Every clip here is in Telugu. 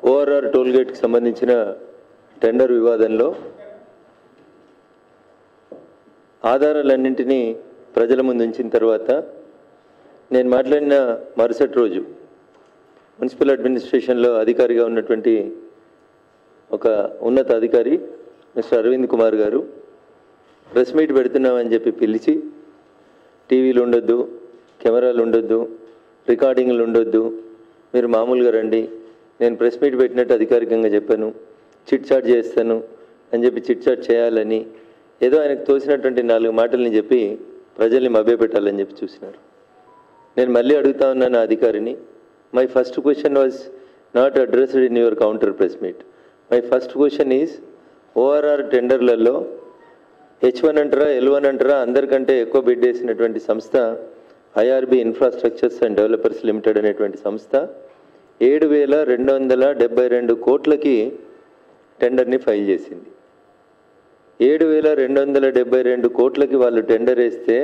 ఓఆర్ఆర్ టోల్గేట్కి సంబంధించిన టెండర్ వివాదంలో ఆధారాలన్నింటినీ ప్రజల ముందు ఉంచిన తర్వాత నేను మాట్లాడిన మరుసటి రోజు మున్సిపల్ అడ్మినిస్ట్రేషన్లో అధికారిగా ఉన్నటువంటి ఒక ఉన్నత అధికారి మిస్టర్ అరవింద్ కుమార్ గారు ప్రెస్ మీట్ పెడుతున్నామని చెప్పి పిలిచి టీవీలు ఉండొద్దు కెమెరాలు ఉండొద్దు రికార్డింగ్లు ఉండొద్దు మీరు మామూలుగా రండి నేను ప్రెస్ మీట్ పెట్టినట్టు అధికారికంగా చెప్పాను చిట్ చాట్ చేస్తాను అని చెప్పి చిట్ చాట్ చేయాలని ఏదో ఆయనకు తోసినటువంటి నాలుగు మాటల్ని చెప్పి ప్రజల్ని మభ్యపెట్టాలని చెప్పి చూసినారు నేను మళ్ళీ అడుగుతా ఉన్నాను ఆ అధికారిని my first question was not addressed in your counter press meet my first question is ORR టెండర్లలో హెచ్ వన్ అంటారా ఎల్ వన్ అంటారా అందరికంటే ఎక్కువ బిడ్ వేసినటువంటి సంస్థ IRB infrastructures and developers limited అనేటువంటి సంస్థ ఏడు వేల రెండు వందల డెబ్బై రెండు కోట్లకి టెండర్ని ఫైల్ చేసింది ఏడు వేల రెండు వందల డెబ్బై రెండు కోట్లకి వాళ్ళు టెండర్ వేస్తే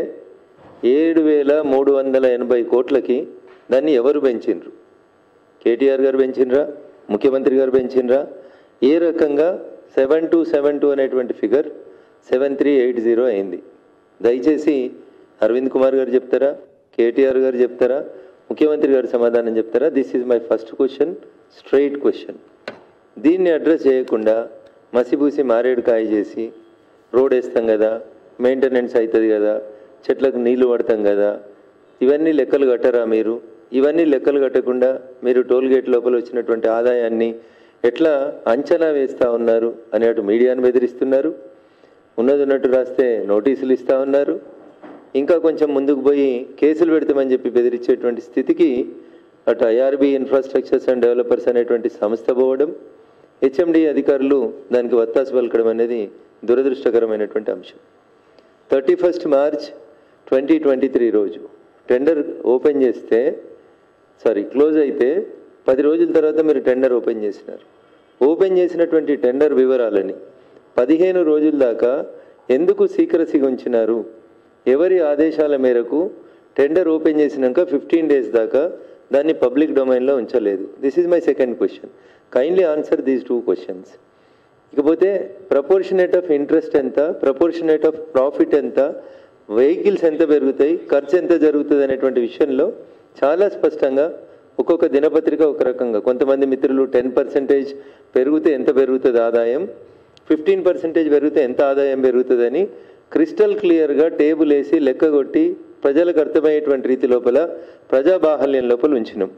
ఏడు వేల మూడు వందల ఎనభై కోట్లకి దాన్ని ఎవరు పెంచిండ్రు కేటీఆర్ గారు పెంచిండ్రా ముఖ్యమంత్రి గారు పెంచిండ్రా ఏ రకంగా సెవెన్ టూ సెవెన్ టూ అనేటువంటి figure seven three eight zero అయింది దయచేసి అరవింద్ కుమార్ గారు చెప్తారా కేటీఆర్ గారు చెప్తారా ముఖ్యమంత్రి గారు సమాధానం చెప్తారా this is my first question straight question దీన్ని అడ్రస్ చేయకుండా మసిబూసి మారేడు కాయ చేసి రోడ్ వేస్తాం కదా మెయింటెనెన్స్ అవుతుంది కదా చెట్లకు నీళ్లు పడతాం కదా ఇవన్నీ లెక్కలు కట్టరా మీరు ఇవన్నీ లెక్కలు కట్టకుండా మీరు టోల్ గేట్ లోపల వచ్చినటువంటి ఆదాయాన్ని ఎట్లా అంచనా వేస్తూ ఉన్నారు అని అటు మీడియాను బెదిరిస్తున్నారు ఉన్నది ఉన్నట్టు రాస్తే నోటీసులు ఇస్తూ ఉన్నారు ఇంకా కొంచెం ముందుకు పోయి కేసులు పెడతామని చెప్పి బెదిరించేటువంటి స్థితికి అటు ఐఆర్బి ఇన్ఫ్రాస్ట్రక్చర్స్ అండ్ డెవలపర్స్ అనేటువంటి సంస్థ పోవడం హెచ్ఎండి అధికారులు దానికి వత్తాసు పలకడం అనేది దురదృష్టకరమైనటువంటి అంశం thirty first March twenty twenty three రోజు టెండర్ ఓపెన్ చేస్తే సారీ క్లోజ్ అయితే పది రోజుల తర్వాత మీరు టెండర్ ఓపెన్ చేసినారు ఓపెన్ చేసినటువంటి టెండర్ వివరాలని పదిహేను రోజుల దాకా ఎందుకు సీక్రసీగా ఉంచినారు ఎవరి ఆదేశాల మేరకు టెండర్ ఓపెన్ చేసినాక ఫిఫ్టీన్ డేస్ దాకా దాన్ని పబ్లిక్ డొమైన్లో ఉంచలేదు this is my second question kindly answer these two questions ఇకపోతే ప్రపోర్షనేట్ ఆఫ్ ఇంట్రెస్ట్ ఎంత ప్రపోర్షనేట్ ఆఫ్ ప్రాఫిట్ ఎంత వెహికల్స్ ఎంత పెరుగుతాయి ఖర్చు ఎంత జరుగుతుంది అనేటువంటి విషయంలో చాలా స్పష్టంగా ఒక్కొక్క దినపత్రిక ఒక రకంగా కొంతమంది మిత్రులు టెన్ పర్సెంటేజ్ పెరిగితే ఎంత పెరుగుతుంది ఆదాయం ఫిఫ్టీన్ పర్సెంటేజ్ పెరిగితే ఎంత ఆదాయం పెరుగుతుందని క్రిస్టల్ క్లియర్గా టేబుల్ వేసి లెక్క కొట్టి ప్రజలకు అర్థమయ్యేటువంటి రీతి లోపల ప్రజాబాహల్యం లోపల ఉంచినాం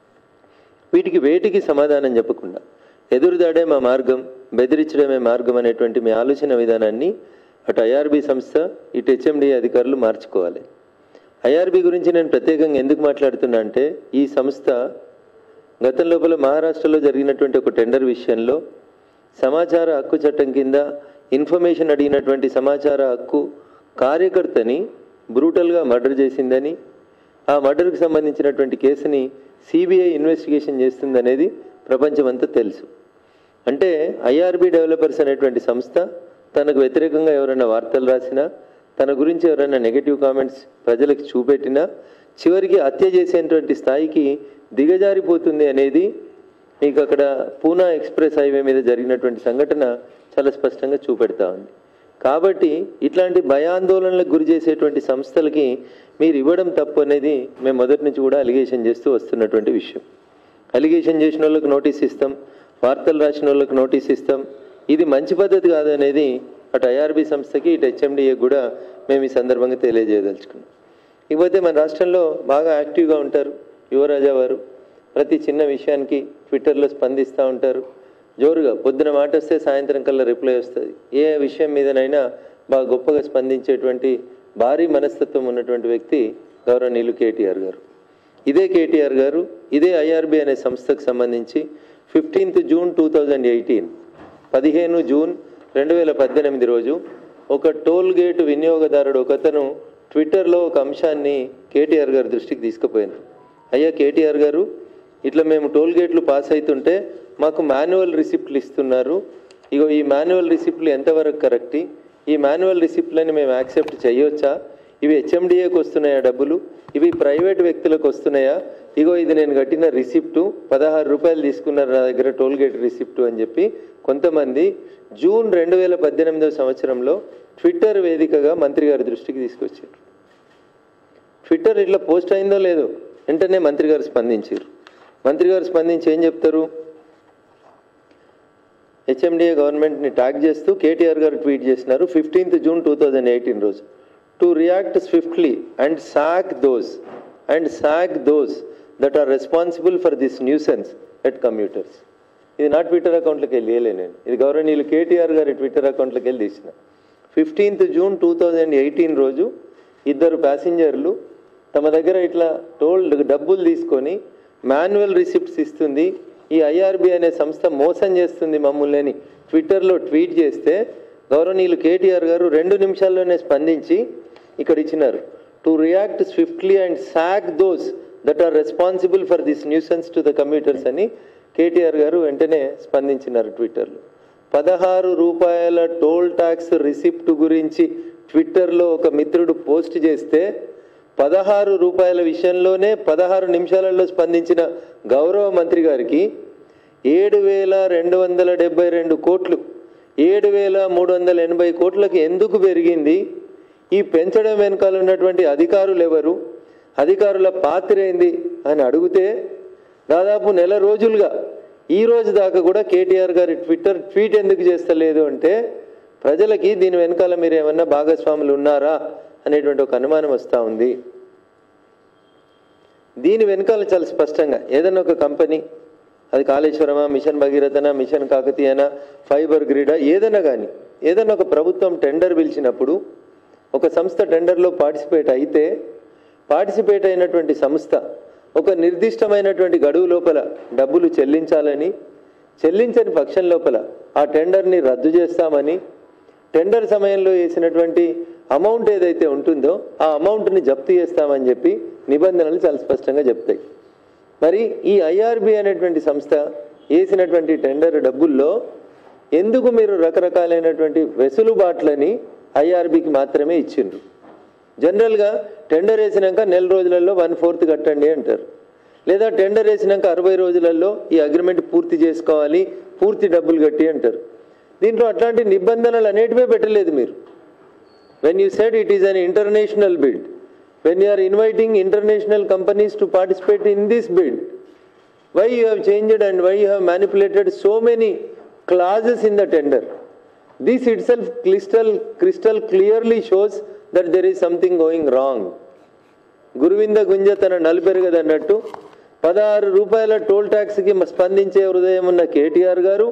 వీటికి వేటికి సమాధానం చెప్పకుండా ఎదురుదాడే మా మార్గం బెదిరించడమే మార్గం అనేటువంటి మీ ఆలోచన విధానాన్ని అటు ఐఆర్బి సంస్థ ఇటు హెచ్ఎండి అధికారులు మార్చుకోవాలి ఐఆర్బి గురించి నేను ప్రత్యేకంగా ఎందుకు మాట్లాడుతున్నా అంటే ఈ సంస్థ గతం లోపల మహారాష్ట్రలో జరిగినటువంటి ఒక టెండర్ విషయంలో సమాచార హక్కు చట్టం కింద ఇన్ఫర్మేషన్ అడిగినటువంటి సమాచార హక్కు కార్యకర్తని బ్రూటల్గా మర్డర్ చేసిందని ఆ మర్డర్కి సంబంధించినటువంటి కేసుని సిబిఐ ఇన్వెస్టిగేషన్ చేస్తుందనేది ప్రపంచమంతా తెలుసు అంటే ఐఆర్బి డెవలపర్స్ అనేటువంటి సంస్థ తనకు వ్యతిరేకంగా ఎవరైనా వార్తలు రాసినా తన గురించి ఎవరైనా నెగటివ్ కామెంట్స్ ప్రజలకు చూపెట్టినా చివరికి హత్య చేసేటువంటి స్థాయికి దిగజారిపోతుంది అనేది మీకు అక్కడ పూనా ఎక్స్ప్రెస్ హైవే మీద జరిగినటువంటి సంఘటన చాలా స్పష్టంగా చూపెడతా ఉంది కాబట్టి ఇట్లాంటి భయాందోళనలకు గురి చేసేటువంటి సంస్థలకి మీరు ఇవ్వడం తప్పు అనేది మేము మొదటి నుంచి కూడా అలిగేషన్ చేస్తూ వస్తున్నటువంటి విషయం అలిగేషన్ చేసిన వాళ్ళకి నోటీస్ ఇస్తాం వార్తలు రాసిన వాళ్ళకి నోటీస్ ఇస్తాం ఇది మంచి పద్ధతి కాదు అనేది అటు ఐఆర్బి సంస్థకి ఇటు హెచ్ఎండిఏ కూడా మేము ఈ సందర్భంగా తెలియజేయదలుచుకున్నాం ఇకపోతే మన రాష్ట్రంలో బాగా యాక్టివ్గా ఉంటారు యువరాజా వారు ప్రతి చిన్న విషయానికి ట్విట్టర్లో స్పందిస్తూ ఉంటారు జోరుగా పొద్దున మాట వస్తే సాయంత్రం కల్లా రిప్లై వస్తుంది ఏ విషయం మీదనైనా బాగా గొప్పగా స్పందించేటువంటి భారీ మనస్తత్వం ఉన్నటువంటి వ్యక్తి గౌరవనీయులు కేటీఆర్ గారు ఇదే కేటీఆర్ గారు ఇదే ఐఆర్బి అనే సంస్థకు సంబంధించి fifteenth June two thousand eighteen పదిహేను జూన్ రెండు వేల పద్దెనిమిది రోజు ఒక టోల్ గేట్ వినియోగదారుడు ఒకతను ట్విట్టర్లో ఒక అంశాన్ని కేటీఆర్ గారి దృష్టికి తీసుకుపోయాను అయ్యా కేటీఆర్ గారు ఇట్లా మేము టోల్ గేట్లు పాస్ అవుతుంటే మాకు మాన్యువల్ రిసిప్ట్లు ఇస్తున్నారు ఇగో ఈ మాన్యువల్ రిసిప్ట్లు ఎంతవరకు కరెక్ట్ ఈ మాన్యువల్ రిసిప్ట్లని మేము యాక్సెప్ట్ చేయొచ్చా ఇవి హెచ్ఎండిఏకి వస్తున్నాయా డబ్బులు ఇవి ప్రైవేట్ వ్యక్తులకు వస్తున్నాయా ఇగో ఇది నేను కట్టిన రిసిప్టు పదహారు రూపాయలు తీసుకున్నారు నా దగ్గర టోల్ గేట్ రిసిప్టు అని చెప్పి కొంతమంది జూన్ రెండు వేల పద్దెనిమిదవ సంవత్సరంలో ట్విట్టర్ వేదికగా మంత్రి గారి దృష్టికి తీసుకొచ్చారు ట్విట్టర్ ఇట్లా పోస్ట్ అయిందో లేదో వెంటనే మంత్రి గారు స్పందించారు మంత్రి గారు స్పందించి ఏం చెప్తారు హెచ్ఎండిఏ గవర్నమెంట్ని ట్యాగ్ చేస్తూ కేటీఆర్ గారు ట్వీట్ చేసినారు fifteenth June two thousand eighteen రోజు to react swiftly and sack those and sack those that are responsible for this nuisance at commuters ఇది నా ట్విట్టర్ అకౌంట్లోకి వెళ్ళి వేయలే నేను ఇది గౌరవనీయులు కేటీఆర్ గారి ట్విట్టర్ అకౌంట్లోకి వెళ్ళి తీసిన fifteenth June two thousand eighteen రోజు ఇద్దరు ప్యాసింజర్లు తమ దగ్గర ఇట్లా టోల్ డబ్బులు తీసుకొని మాన్యువల్ రిసిప్ట్స్ ఇస్తుంది ఈ ఐఆర్బి అనే సంస్థ మోసం చేస్తుంది మమ్మల్ని అని ట్విట్టర్లో ట్వీట్ చేస్తే గౌరవనీయులు కేటీఆర్ గారు రెండు నిమిషాల్లోనే స్పందించి ఇక్కడ ఇచ్చినారు to react swiftly and sack those that are responsible for this nuisance to the commuters అని కేటీఆర్ గారు వెంటనే స్పందించినారు ట్విట్టర్లో పదహారు రూపాయల టోల్ ట్యాక్స్ రిసిప్ట్ గురించి ట్విట్టర్లో ఒక మిత్రుడు పోస్ట్ చేస్తే పదహారు రూపాయల విషయంలోనే పదహారు నిమిషాలలో స్పందించిన గౌరవ మంత్రి గారికి ఏడు వేల రెండు వందల డెబ్బై రెండు కోట్లు ఏడు వేల మూడు వందల ఎనభై కోట్లకి ఎందుకు పెరిగింది ఈ పెంచడం వెనకాల ఉన్నటువంటి అధికారులు ఎవరు అధికారుల పాత్ర ఏంది అని అడిగితే దాదాపు నెల రోజులుగా ఈ రోజు దాకా కూడా కేటీఆర్ గారి ట్విట్టర్ ట్వీట్ ఎందుకు చేస్తలేదు అంటే ప్రజలకి దీని వెనకాల మీరు ఏమన్నా భాగస్వాములు ఉన్నారా అనేటువంటి ఒక అనుమానం వస్తూ ఉంది దీని వెనకాల చాలా స్పష్టంగా ఏదైనా ఒక కంపెనీ అది కాళేశ్వరమా మిషన్ భగీరథనా మిషన్ కాకతీయనా ఫైబర్ గ్రిడా ఏదైనా కానీ ఏదైనా ఒక ప్రభుత్వం టెండర్ పిలిచినప్పుడు ఒక సంస్థ టెండర్లో పార్టిసిపేట్ అయితే పార్టిసిపేట్ అయినటువంటి సంస్థ ఒక నిర్దిష్టమైనటువంటి గడువు లోపల డబ్బులు చెల్లించాలని చెల్లించని పక్షం లోపల ఆ టెండర్ని రద్దు చేస్తామని టెండర్ సమయంలో వేసినటువంటి అమౌంట్ ఏదైతే ఉంటుందో ఆ అమౌంట్ని జప్తు చేస్తామని చెప్పి నిబంధనలు చాలా స్పష్టంగా చెప్తాయి మరి ఈ ఐఆర్బి అనేటువంటి సంస్థ వేసినటువంటి టెండర్ డబ్బుల్లో ఎందుకు మీరు రకరకాలైనటువంటి వెసులుబాట్లని ఐఆర్బికి మాత్రమే ఇచ్చిండ్రు జనరల్గా టెండర్ వేసినాక నెల రోజులలో వన్ ఫోర్త్ కట్టండి అంటారు లేదా టెండర్ వేసినాక అరవై రోజులలో ఈ అగ్రిమెంట్ పూర్తి చేసుకోవాలి పూర్తి డబ్బులు కట్టి అంటారు దీంట్లో అట్లాంటి నిబంధనలు అనేటివే పెట్టలేదు మీరు when you said it is an international bid when you are inviting international companies to participate in this bid why you have changed and why you have manipulated so many clauses in the tender this itself crystal crystal clearly shows that there is something going wrong గురువింద గుంజ తన నలుపెరగదన్నట్టు పదహారు రూపాయల టోల్ ట్యాక్స్కి స్పందించే హృదయం ఉన్న కేటీఆర్ గారు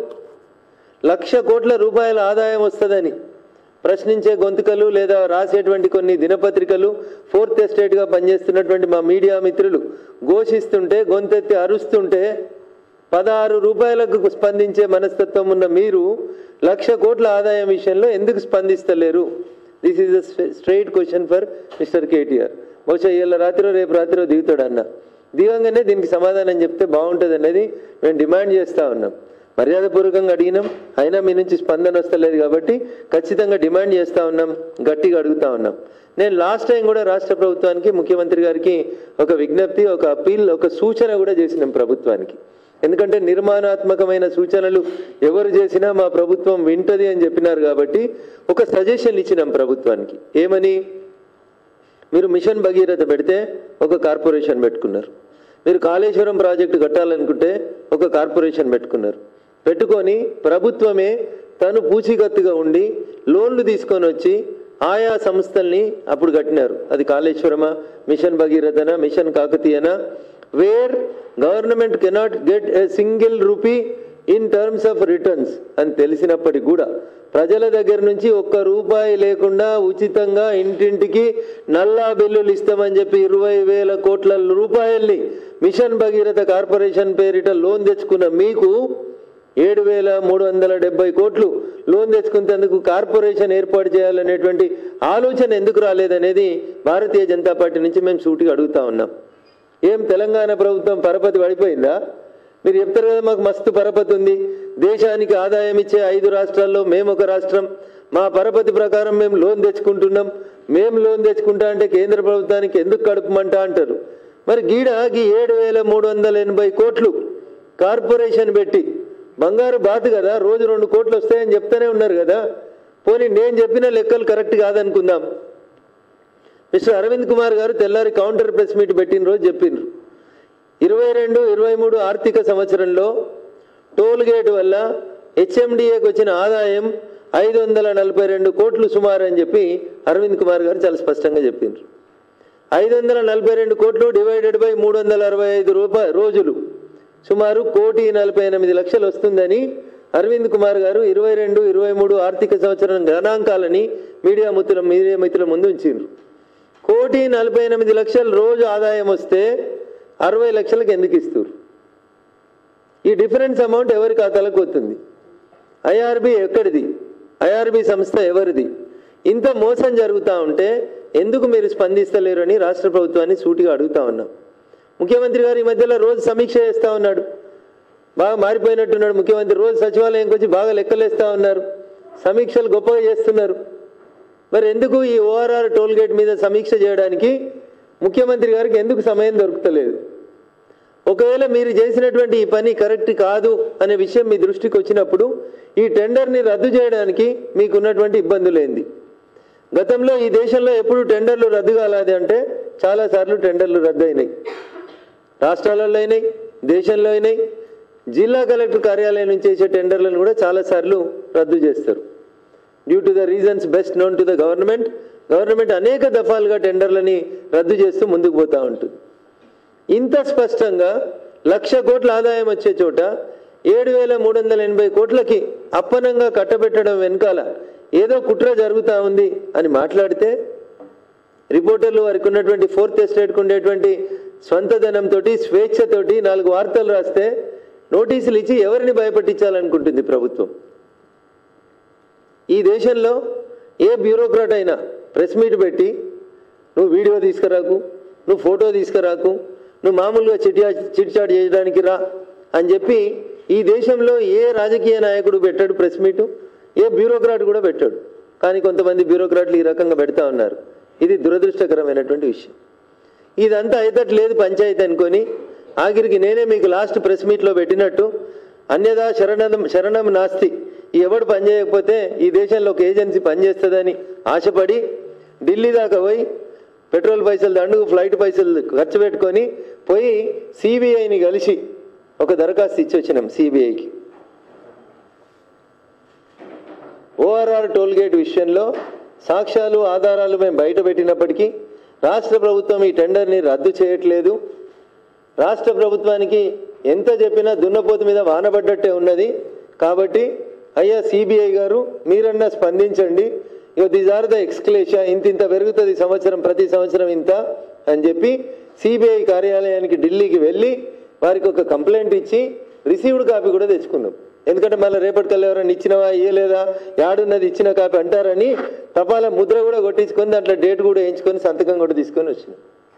లక్ష కోట్ల రూపాయల ఆదాయం వస్తుందని ప్రశ్నించే గొంతుకలు లేదా రాసేటువంటి కొన్ని దినపత్రికలు ఫోర్త్ ఎస్టేట్గా పనిచేస్తున్నటువంటి మా మీడియా మిత్రులు ఘోషిస్తుంటే గొంతెత్తి అరుస్తుంటే పదహారు రూపాయలకు స్పందించే మనస్తత్వం ఉన్న మీరు లక్ష కోట్ల ఆదాయం విషయంలో ఎందుకు స్పందిస్తలేరు this is a straight question for mister KTR బహుశా ఇవాళ రాత్రి రేపు రాత్రి దిగుతాడు అన్న దిగంగానే దీనికి సమాధానం చెప్తే బాగుంటుంది అనేది మేము డిమాండ్ చేస్తూ ఉన్నాం మర్యాదపూర్వకంగా అడిగినాం అయినా మీ నుంచి స్పందన వస్తలేదు కాబట్టి ఖచ్చితంగా డిమాండ్ చేస్తూ ఉన్నాం గట్టిగా అడుగుతా ఉన్నాం నేను లాస్ట్ టైం కూడా రాష్ట్ర ప్రభుత్వానికి ముఖ్యమంత్రి గారికి ఒక విజ్ఞప్తి ఒక అప్పీల్ ఒక సూచన కూడా చేసినాం ప్రభుత్వానికి ఎందుకంటే నిర్మాణాత్మకమైన సూచనలు ఎవరు చేసినా మా ప్రభుత్వం వింటది అని చెప్పినారు కాబట్టి ఒక సజెషన్ ఇచ్చినాం ప్రభుత్వానికి ఏమని మీరు మిషన్ భగీరథ పెడితే ఒక కార్పొరేషన్ పెట్టుకున్నారు మీరు కాళేశ్వరం ప్రాజెక్టు కట్టాలనుకుంటే ఒక కార్పొరేషన్ పెట్టుకున్నారు పెట్టుకొని ప్రభుత్వమే తను పూచీకత్తుగా ఉండి లోన్లు తీసుకొని వచ్చి ఆయా సంస్థల్ని అప్పుడు కట్టినారు అది కాళేశ్వరమా మిషన్ భగీరథనా మిషన్ కాకతీయనా where government cannot get a single rupee in terms of returns అని తెలిసినప్పటికీ కూడా ప్రజల దగ్గర నుంచి ఒక్క రూపాయి లేకుండా ఉచితంగా ఇంటింటికి నల్లా బిల్లులు ఇస్తామని చెప్పి ఇరవై వేల కోట్ల రూపాయల్ని మిషన్ భగీరథ కార్పొరేషన్ పేరిట లోన్ తెచ్చుకున్న మీకు ఏడు వేల మూడు వందల డెబ్బై కోట్లు లోన్ తెచ్చుకునేందుకు కార్పొరేషన్ ఏర్పాటు చేయాలనేటువంటి ఆలోచన ఎందుకు రాలేదనేది భారతీయ జనతా పార్టీ నుంచి మేము సూటిగా అడుగుతా ఉన్నాం ఏం తెలంగాణ ప్రభుత్వం పరపతి పడిపోయిందా మీరు చెప్తారు కదా మాకు మస్తు పరపతి ఉంది దేశానికి ఆదాయం ఇచ్చే ఐదు రాష్ట్రాల్లో మేము ఒక రాష్ట్రం మా పరపతి ప్రకారం మేము లోన్ తెచ్చుకుంటున్నాం మేము లోన్ తెచ్చుకుంటా అంటే కేంద్ర ప్రభుత్వానికి ఎందుకు కడుపుమంటా అంటారు మరి గీడ గీ ఏడు వేల మూడు వందల ఎనభై కోట్లు కార్పొరేషన్ పెట్టి బంగారు బాతు కదా రోజు రెండు కోట్లు వస్తాయని చెప్తూనే ఉన్నారు కదా పోనీ నేను చెప్పిన లెక్కలు కరెక్ట్ కాదనుకుందాం మిస్టర్ అరవింద్ కుమార్ గారు తెల్లారి కౌంటర్ ప్రెస్ మీట్ పెట్టిన రోజు చెప్పిండ్రు ఇరవై రెండు ఇరవై మూడు ఆర్థిక సంవత్సరంలో టోల్ గేట్ వల్ల హెచ్ఎండిఏకి వచ్చిన ఆదాయం ఐదు వందల నలభై రెండు కోట్లు సుమారు అని చెప్పి అరవింద్ కుమార్ గారు చాలా స్పష్టంగా చెప్పిండ్రు ఐదు వందల నలభై రెండు కోట్లు డివైడెడ్ బై మూడు వందల అరవై ఐదు రూపాయ రోజులు సుమారు కోటి నలభై ఎనిమిది లక్షలు వస్తుందని అరవింద్ కుమార్ గారు ఇరవై రెండు ఇరవై మూడు ఆర్థిక సంవత్సరం గణాంకాలని మీడియా మిత్రుల మీడియా మిత్రుల ముందు ఉంచిండ్రు కోటి నలభై ఎనిమిది లక్షలు రోజు ఆదాయం వస్తే అరవై లక్షలకు ఎందుకు ఇస్తారు ఈ డిఫరెన్స్ అమౌంట్ ఎవరి ఖాతాలకు వస్తుంది ఐఆర్బి ఎక్కడిది ఐఆర్బి సంస్థ ఎవరిది ఇంత మోసం జరుగుతూ ఉంటే ఎందుకు మీరు స్పందిస్తలేరు అని రాష్ట్ర ప్రభుత్వాన్ని సూటిగా అడుగుతా ఉన్నాం ముఖ్యమంత్రి గారు ఈ మధ్యలో రోజు సమీక్ష చేస్తూ ఉన్నాడు బాగా మారిపోయినట్టున్నాడు ముఖ్యమంత్రి రోజు సచివాలయంకి వచ్చి బాగా లెక్కలేస్తూ ఉన్నారు సమీక్షలు గొప్పగా చేస్తున్నారు మరి ఎందుకు ఈ ఓఆర్ఆర్ టోల్ గేట్ మీద సమీక్ష చేయడానికి ముఖ్యమంత్రి గారికి ఎందుకు సమయం దొరుకుతలేదు ఒకవేళ మీరు చేసినటువంటి ఈ పని కరెక్ట్ కాదు అనే విషయం మీ దృష్టికి వచ్చినప్పుడు ఈ టెండర్ని రద్దు చేయడానికి మీకున్నటువంటి ఇబ్బందులు ఏంది గతంలో ఈ దేశంలో ఎప్పుడు టెండర్లు రద్దు కాలేదు అంటే చాలాసార్లు టెండర్లు రద్దు అయినాయి రాష్ట్రాలలో అయినాయి దేశంలో అయినాయి జిల్లా కలెక్టర్ కార్యాలయం నుంచి చేసే టెండర్లను కూడా చాలాసార్లు రద్దు చేస్తారు due to the reasons best known to the government government అనేక దఫాలుగా టెండర్లని రద్దు చేస్తూ ముందుకు పోతూ ఉంటుంది ఇంత స్పష్టంగా లక్ష కోట్ల ఆదాయం వచ్చే చోట ఏడు వేల మూడు వందల ఎనభై కోట్లకి అప్పనంగా కట్టబెట్టడం వెనకాల ఏదో కుట్ర జరుగుతూ ఉంది అని మాట్లాడితే రిపోర్టర్లు వారికి ఉన్నటువంటి ఫోర్త్ ఎస్టేట్కి ఉండేటువంటి స్వంత ధనంతో స్వేచ్ఛతోటి నాలుగు వార్తలు రాస్తే నోటీసులు ఇచ్చి ఎవరిని భయపట్టించాలనుకుంటుంది ప్రభుత్వం ఈ దేశంలో ఏ బ్యూరోక్రాట్ అయినా ప్రెస్ మీట్ పెట్టి నువ్వు వీడియో తీసుకురాకు నువ్వు ఫోటో తీసుకురాకు నువ్వు మామూలుగా చిట్యా చిట్చాట్ చేయడానికి రా అని చెప్పి ఈ దేశంలో ఏ రాజకీయ నాయకుడు పెట్టాడు ప్రెస్ మీటు ఏ బ్యూరోక్రాట్ కూడా పెట్టాడు కానీ కొంతమంది బ్యూరోక్రాట్లు ఈ రకంగా పెడతా ఉన్నారు ఇది దురదృష్టకరమైనటువంటి విషయం ఇదంతా అయితట్టు లేదు పంచాయతీ అనుకొని ఆఖరికి నేనే మీకు లాస్ట్ ప్రెస్ మీట్లో పెట్టినట్టు అన్యదా శరణం శరణం నాస్తి ఎవడు పనిచేయకపోతే ఈ దేశంలో ఒక ఏజెన్సీ పనిచేస్తుందని ఆశపడి ఢిల్లీ దాకా పోయి పెట్రోల్ పైసలు దండుకు ఫ్లైట్ పైసలు ఖర్చు పెట్టుకొని పోయి సిబిఐని కలిసి ఒక దరఖాస్తు ఇచ్చి వచ్చినాం సిబిఐకి ఓఆర్ఆర్ టోల్ గేట్ విషయంలో సాక్ష్యాలు ఆధారాలు మేము బయట పెట్టినప్పటికీ రాష్ట్ర ప్రభుత్వం ఈ టెండర్ని రద్దు చేయట్లేదు రాష్ట్ర ప్రభుత్వానికి ఎంత చెప్పినా దున్నపోతు మీద వానబడ్డట్టే ఉన్నది కాబట్టి అయ్యా సిబిఐ గారు మీరన్నా స్పందించండి ఇక దీస్ ఆర్ ద ఎక్స్క్లేషా ఇంత ఇంత పెరుగుతుంది సంవత్సరం ప్రతి సంవత్సరం ఇంత అని చెప్పి సిబిఐ కార్యాలయానికి ఢిల్లీకి వెళ్ళి వారికి ఒక కంప్లైంట్ ఇచ్చి రిసీవ్డ్ కాపీ కూడా తెచ్చుకున్నాం ఎందుకంటే మళ్ళీ రేపటికల్లా ఎవరైనా ఇచ్చినవా ఇయ్యలేదా యాడున్నది ఇచ్చిన కాపీ అంటారని తపాల ముద్ర కూడా కొట్టించుకొని దాంట్లో డేట్ కూడా వేయించుకొని సంతకం కూడా తీసుకొని వచ్చినాం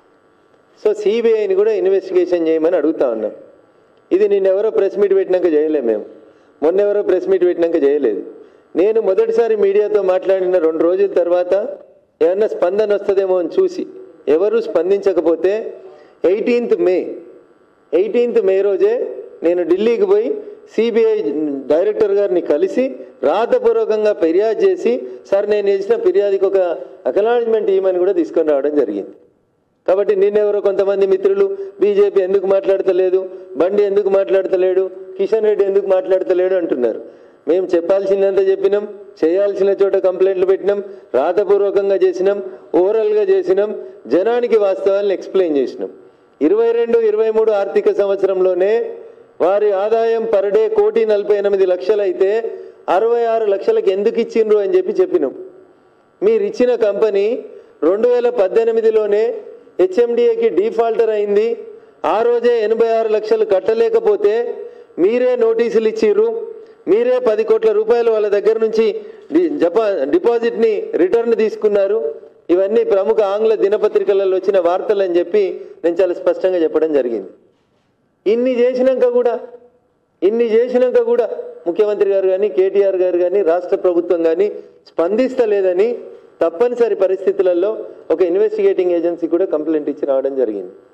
సో సిబిఐని కూడా ఇన్వెస్టిగేషన్ చేయమని అడుగుతా ఉన్నాం ఇది నిన్నెవరో ప్రెస్ మీట్ పెట్టినాక చేయలేము మేము మొన్నెవరో ప్రెస్ మీట్ పెట్టినాక చేయలేదు నేను మొదటిసారి మీడియాతో మాట్లాడిన రెండు రోజుల తర్వాత ఏమన్నా స్పందన వస్తుందేమో అని చూసి ఎవరు స్పందించకపోతే ఎయిటీన్త్ మే ఎయిటీన్త్ మే రోజే నేను ఢిల్లీకి పోయి సిబిఐ డైరెక్టర్ గారిని కలిసి రాతపూర్వకంగా ఫిర్యాదు చేసి సార్ నేను చేసిన ఫిర్యాదుకి ఒక అకనాలజ్మెంట్ ఇవ్వమని కూడా తీసుకొని రావడం జరిగింది కాబట్టి నిన్నెవరో కొంతమంది మిత్రులు బీజేపీ ఎందుకు మాట్లాడతలేదు బండి ఎందుకు మాట్లాడతలేడు కిషన్ రెడ్డి ఎందుకు మాట్లాడతలేడు అంటున్నారు మేము చెప్పాల్సిందంతా చెప్పినాం చేయాల్సిన చోట కంప్లైంట్లు పెట్టినాం రాతపూర్వకంగా చేసినాం ఓవరాల్గా చేసినాం జనానికి వాస్తవాలను ఎక్స్ప్లెయిన్ చేసినాం ఇరవై రెండు ఇరవై మూడు ఆర్థిక సంవత్సరంలోనే వారి ఆదాయం పర్ డే కోటి నలభై ఎనిమిది లక్షలైతే అరవై ఆరు లక్షలకు ఎందుకు ఇచ్చిండ్రు అని చెప్పి చెప్పినాం మీరు ఇచ్చిన కంపెనీ రెండు వేల పద్దెనిమిదిలోనే హెచ్ఎండిఏకి డిఫాల్టర్ అయింది ఆ రోజే ఎనభై ఆరు లక్షలు కట్టలేకపోతే మీరే నోటీసులు ఇచ్చిర్రు మీరే పది కోట్ల రూపాయలు వాళ్ళ దగ్గర నుంచి డి- జపా డిపాజిట్ని రిటర్న్ తీసుకున్నారు ఇవన్నీ ప్రముఖ ఆంగ్ల దినపత్రికలలో వచ్చిన వార్తలు అని చెప్పి నేను చాలా స్పష్టంగా చెప్పడం జరిగింది ఇన్ని చేసినాక కూడా ఇన్ని చేసినాక కూడా ముఖ్యమంత్రి గారు కానీ కేటీఆర్ గారు కానీ రాష్ట్ర ప్రభుత్వం కానీ స్పందిస్తలేదని తప్పనిసరి పరిస్థితులలో ఒక ఇన్వెస్టిగేటింగ్ ఏజెన్సీ కూడా కంప్లైంట్ ఇచ్చి రావడం జరిగింది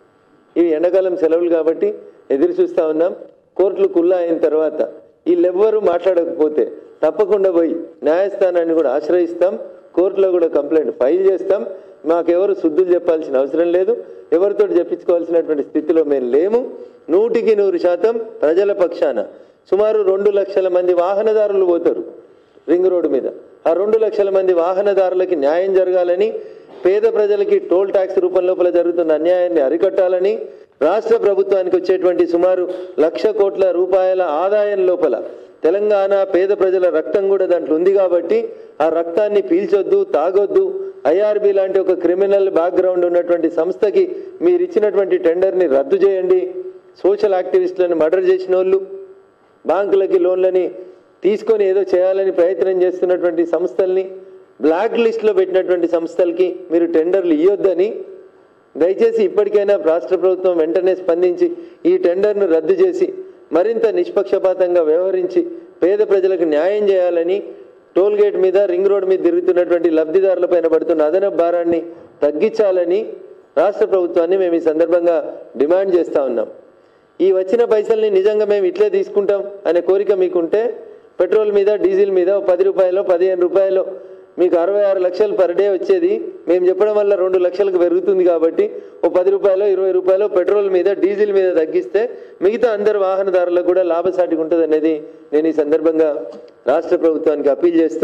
ఇవి ఎండాకాలం సెలవులు కాబట్టి ఎదురు చూస్తూ ఉన్నాం కోర్టులు కుల్లా అయిన తర్వాత వీళ్ళెవ్వరూ మాట్లాడకపోతే తప్పకుండా పోయి న్యాయస్థానాన్ని కూడా ఆశ్రయిస్తాం కోర్టులో కూడా కంప్లైంట్ ఫైల్ చేస్తాం మాకెవరు శుద్ధులు చెప్పాల్సిన అవసరం లేదు ఎవరితో చెప్పించుకోవాల్సినటువంటి స్థితిలో మేము లేము నూటికి నూరు శాతం ప్రజల పక్షాన సుమారు రెండు లక్షల మంది వాహనదారులు పోతారు రింగ్ రోడ్డు మీద ఆ రెండు లక్షల మంది వాహనదారులకి న్యాయం జరగాలని పేద ప్రజలకి టోల్ ట్యాక్స్ రూపం లోపల జరుగుతున్న అన్యాయాన్ని అరికట్టాలని రాష్ట్ర ప్రభుత్వానికి వచ్చేటువంటి సుమారు లక్ష కోట్ల రూపాయల ఆదాయం లోపల తెలంగాణ పేద ప్రజల రక్తం కూడా దాంట్లో ఉంది కాబట్టి ఆ రక్తాన్ని పీల్చొద్దు తాగొద్దు ఐఆర్బి లాంటి ఒక క్రిమినల్ బ్యాక్గ్రౌండ్ ఉన్నటువంటి సంస్థకి మీరు ఇచ్చినటువంటి టెండర్ని రద్దు చేయండి సోషల్ యాక్టివిస్టులను మర్డర్ చేసిన వాళ్ళు బ్యాంకులకి లోన్లని తీసుకొని ఏదో చేయాలని ప్రయత్నం చేస్తున్నటువంటి సంస్థల్ని బ్లాక్ లిస్ట్లో పెట్టినటువంటి సంస్థలకి మీరు టెండర్లు ఇవ్వొద్దని దయచేసి ఇప్పటికైనా రాష్ట్ర ప్రభుత్వం వెంటనే స్పందించి ఈ టెండర్ను రద్దు చేసి మరింత నిష్పక్షపాతంగా వ్యవహరించి పేద ప్రజలకు న్యాయం చేయాలని టోల్ గేట్ మీద రింగ్ రోడ్ మీద తిరుగుతున్నటువంటి లబ్ధిదారులపైన పడుతున్న అదనపు భారాన్ని తగ్గించాలని రాష్ట్ర ప్రభుత్వాన్ని మేము ఈ సందర్భంగా డిమాండ్ చేస్తూ ఉన్నాం ఈ వచ్చిన పైసల్ని నిజంగా మేము ఇట్లే తీసుకుంటాం అనే కోరిక మీకుంటే పెట్రోల్ మీద డీజిల్ మీద ఓ పది రూపాయలు పదిహేను రూపాయలు మీకు అరవై ఆరు లక్షలు పర్ డే వచ్చేది మేము చెప్పడం వల్ల రెండు లక్షలకు పెరుగుతుంది కాబట్టి ఓ పది రూపాయలు ఇరవై రూపాయలు పెట్రోల్ మీద డీజిల్ మీద తగ్గిస్తే మిగతా అందరు వాహనదారులకు కూడా లాభసాటిగా ఉంటుంది అనేది నేను ఈ సందర్భంగా రాష్ట్ర ప్రభుత్వానికి అప్పీల్ చేస్తూ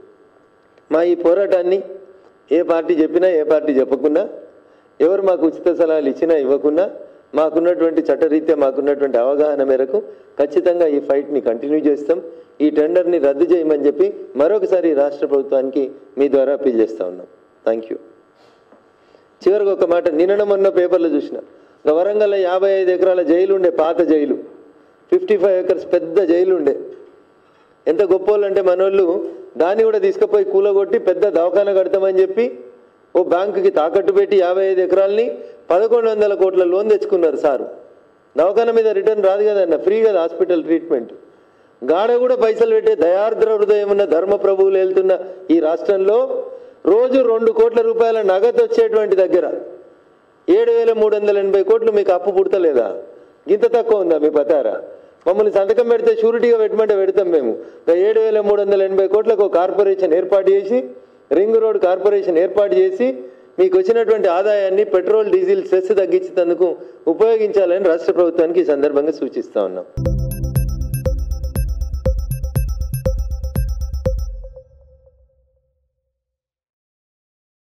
మా ఈ పోరాటాన్ని ఏ పార్టీ చెప్పినా ఏ పార్టీ చెప్పకున్నా ఎవరు మాకు ఉచిత సలహాలు ఇచ్చినా ఇవ్వకున్నా మాకున్నటువంటి చట్టరీత్యా మాకున్నటువంటి అవగాహన మేరకు ఖచ్చితంగా ఈ ఫైట్ని కంటిన్యూ చేస్తాం ఈ టెండర్ని రద్దు చేయమని చెప్పి మరొకసారి రాష్ట్ర ప్రభుత్వానికి మీ ద్వారా అప్పీల్ చేస్తా ఉన్నాం థ్యాంక్ యూ చివరికి ఒక మాట నిన్న మొన్న పేపర్లో చూసిన ఇంకా వరంగల్లో యాభై ఐదు ఎకరాల జైలు ఉండే పాత జైలు ఫిఫ్టీ ఫైవ్ ఎకర్స్ పెద్ద జైలు ఉండే ఎంత గొప్పోళ్ళు అంటే మనోళ్ళు దాన్ని కూడా తీసుకుపోయి కూలగొట్టి పెద్ద దవాఖాన కడతామని చెప్పి ఓ బ్యాంకుకి తాకట్టు పెట్టి యాభై ఐదు ఎకరాలని పదకొండు వందల కోట్ల లోన్ తెచ్చుకున్నారు సారు దవాఖాన మీద రిటర్న్ రాదు కదన్న ఫ్రీ కదా హాస్పిటల్ ట్రీట్మెంట్ గాడ కూడా పైసలు పెట్టే దయార్ద్ర హృదయం ఉన్న ధర్మ ప్రభువులు వెళ్తున్న ఈ రాష్ట్రంలో రోజు రెండు కోట్ల రూపాయల నగదు వచ్చేటువంటి దగ్గర ఏడు వేల మూడు వందల ఎనభై కోట్లు మీకు అప్పు పుడతలేదా ఇంత తక్కువ ఉందా మీ పతారా మమ్మల్ని సంతకం పెడితే షూరిటీగా పెట్టమంటే పెడతాం మేము ఏడు వేల మూడు వందల ఎనభై కోట్లకు ఒక కార్పొరేషన్ ఏర్పాటు చేసి రింగ్ రోడ్ కార్పొరేషన్ ఏర్పాటు చేసి మీకు వచ్చినటువంటి ఆదాయాన్ని పెట్రోల్ డీజిల్ సెస్ తగ్గించేందుకు ఉపయోగించాలని రాష్ట్ర ప్రభుత్వానికి ఈ సందర్భంగా సూచిస్తా ఉన్నాం